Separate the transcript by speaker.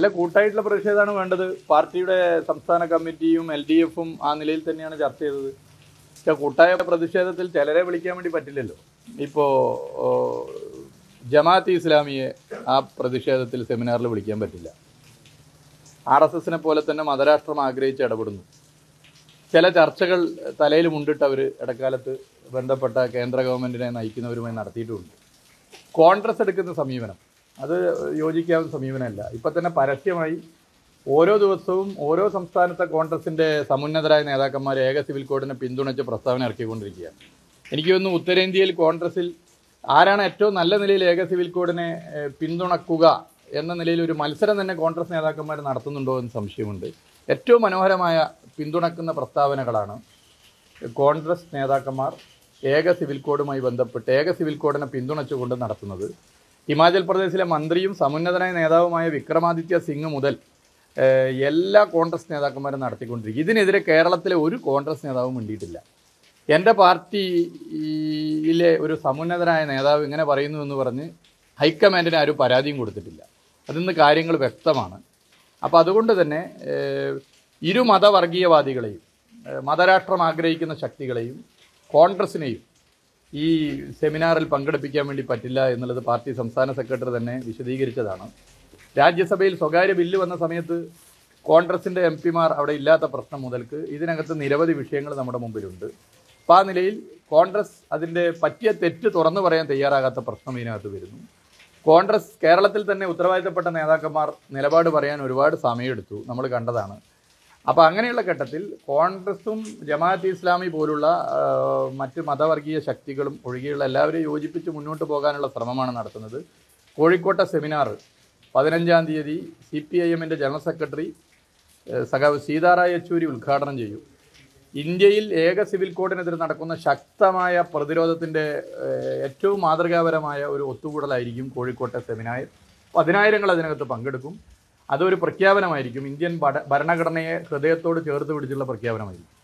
Speaker 1: അല്ല കൂട്ടായിട്ടുള്ള പ്രതിഷേധമാണ് വേണ്ടത് പാർട്ടിയുടെ സംസ്ഥാന കമ്മിറ്റിയും എൽ ഡി എഫും ആ നിലയിൽ തന്നെയാണ് ചർച്ച ചെയ്തത് പക്ഷേ കൂട്ടായ പ്രതിഷേധത്തിൽ ചിലരെ വിളിക്കാൻ വേണ്ടി പറ്റില്ലല്ലോ ഇപ്പോൾ ജമാഅത്ത് ഇസ്ലാമിയെ ആ പ്രതിഷേധത്തിൽ സെമിനാറിൽ വിളിക്കാൻ പറ്റില്ല ആർ എസ് എസിനെ പോലെ തന്നെ മതരാഷ്ട്രം ആഗ്രഹിച്ച് ഇടപെടുന്നു ചില ചർച്ചകൾ തലയിൽ മുണ്ടിട്ട് അവർ ഇടക്കാലത്ത് ബന്ധപ്പെട്ട കേന്ദ്ര ഗവൺമെൻറ്റിനെ നയിക്കുന്നവരുമായി നടത്തിയിട്ടുമുണ്ട് കോൺഗ്രസ് എടുക്കുന്ന സമീപനം അത് യോജിക്കാവുന്ന സമീപനമല്ല ഇപ്പം തന്നെ പരസ്യമായി ഓരോ ദിവസവും ഓരോ സംസ്ഥാനത്തെ കോൺഗ്രസിൻ്റെ സമുന്നതരായ നേതാക്കന്മാർ ഏക സിവിൽ കോഡിനെ പിന്തുണച്ച് പ്രസ്താവന ഇറക്കിക്കൊണ്ടിരിക്കുകയാണ് എനിക്ക് തോന്നുന്നു ഉത്തരേന്ത്യയിൽ കോൺഗ്രസിൽ ആരാണ് ഏറ്റവും നല്ല നിലയിൽ ഏക സിവിൽ കോഡിനെ ഏഹ്, പിന്തുണക്കുക എന്ന നിലയിൽ ഒരു മത്സരം തന്നെ കോൺഗ്രസ് നേതാക്കന്മാർ നടത്തുന്നുണ്ടോ എന്ന് സംശയമുണ്ട് ഏറ്റവും മനോഹരമായ പിന്തുണക്കുന്ന പ്രസ്താവനകളാണ് കോൺഗ്രസ് നേതാക്കന്മാർ ഏക സിവിൽ കോഡുമായി ബന്ധപ്പെട്ട് ഏക സിവിൽ കോഡിനെ പിന്തുണച്ചുകൊണ്ട് നടത്തുന്നത് ഹിമാചൽ പ്രദേശിലെ മന്ത്രിയും സമുന്നതനായ നേതാവുമായ വിക്രമാദിത്യ സിംഗ് മുതൽ ഏഹ്, എല്ലാ കോൺഗ്രസ് നേതാക്കന്മാരും നടത്തിക്കൊണ്ടിരിക്കും ഇതിനെതിരെ കേരളത്തിലെ ഒരു കോൺഗ്രസ് നേതാവും മിണ്ടിയിട്ടില്ല എൻ്റെ പാർട്ടിയിലെ ഒരു സമുന്നതനായ നേതാവ് ഇങ്ങനെ പറയുന്നു എന്ന് പറഞ്ഞ് ഹൈക്കമാൻഡിന് ആരും പരാതിയും കൊടുത്തിട്ടില്ല അതിന്ന് കാര്യങ്ങൾ വ്യക്തമാണ് അപ്പോൾ അതുകൊണ്ട് തന്നെ ഏഹ്, ഇരു മതവർഗീയവാദികളെയും ഏഹ്, മതരാഷ്ട്രം ആഗ്രഹിക്കുന്ന ശക്തികളെയും കോൺഗ്രസിനെയും ഈ സെമിനാറിൽ പങ്കെടുപ്പിക്കാൻ വേണ്ടി പറ്റില്ല എന്നുള്ളത് പാർട്ടി സംസ്ഥാന സെക്രട്ടറി തന്നെ വിശദീകരിച്ചതാണ് രാജ്യസഭയിൽ സ്വകാര്യ ബില്ല് വന്ന സമയത്ത് കോൺഗ്രസിൻ്റെ എം പിമാർ അവിടെ ഇല്ലാത്ത പ്രശ്നം മുതൽക്ക് ഇതിനകത്ത് നിരവധി വിഷയങ്ങൾ നമ്മുടെ മുമ്പിലുണ്ട് അപ്പോൾ ആ നിലയിൽ കോൺഗ്രസ് അതിൻ്റെ പറ്റിയ തെറ്റ് തുറന്നു പറയാൻ തയ്യാറാകാത്ത പ്രശ്നം ഇതിനകത്ത് വരുന്നു കോൺഗ്രസ് കേരളത്തിൽ തന്നെ ഉത്തരവാദിത്തപ്പെട്ട നേതാക്കന്മാർ നിലപാട് പറയാൻ ഒരുപാട് സമയമെടുത്തു നമ്മൾ കണ്ടതാണ് അപ്പോൾ അങ്ങനെയുള്ള ഘട്ടത്തിൽ കോൺഗ്രസും ജമാഅത്ത് ഇസ്ലാമി പോലുള്ള ആ, മറ്റ് മതവർഗീയ ശക്തികളും ഒഴികെയുള്ള എല്ലാവരെയും യോജിപ്പിച്ച് മുന്നോട്ട് പോകാനുള്ള ശ്രമമാണ് നടത്തുന്നത് കോഴിക്കോട്ടെ സെമിനാർ പതിനഞ്ചാം തീയതി സി പി ഐ എമ്മിൻ്റെ ജനറൽ സെക്രട്ടറി ഏഹ്, സഖാവ് സീതാറായ യെച്ചൂരി ഉദ്ഘാടനം ചെയ്യും ഇന്ത്യയിൽ ഏക സിവിൽ കോഡിനെതിരെ നടക്കുന്ന ശക്തമായ പ്രതിരോധത്തിൻ്റെ ഏഹ്, ഏറ്റവും മാതൃകാപരമായ ഒരു ഒത്തുകൂടലായിരിക്കും കോഴിക്കോട്ടെ സെമിനാർ പതിനായിരങ്ങൾ അതിനകത്ത് പങ്കെടുക്കും അതൊരു പ്രഖ്യാപനമായിരിക്കും ഇന്ത്യൻ ഭര- ഭരണഘടനയെ ഹൃദയത്തോട് ചേർത്ത് പിടിച്ചുള്ള പ്രഖ്യാപനമായിരിക്കും